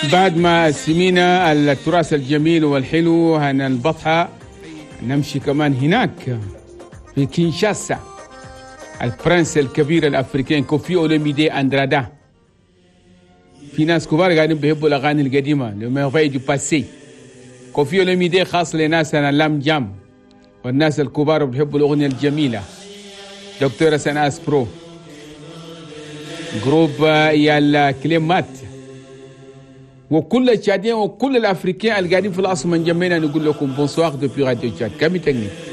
بعد ما سمينا التراث الجميل والحلو عن البطحة نمشي كمان هناك في كينشاسا البرنس الكبير الافريقي كوفي اولوميدي اندرادا في ناس كبار قاعدين بيحبوا الاغاني القديمه لو دي باسي كوفي اولوميدي خاص لناس انا لام جام والناس الكبار بيحبوا الاغنيه الجميله دكتوره سناس برو جروب يا الكليمات وكل التشاديين وكل الافريقيين اللي قاعدين في الاصل من جمينا نقول لكم بونسوار دوبي راديو تشاد كامي تكنيك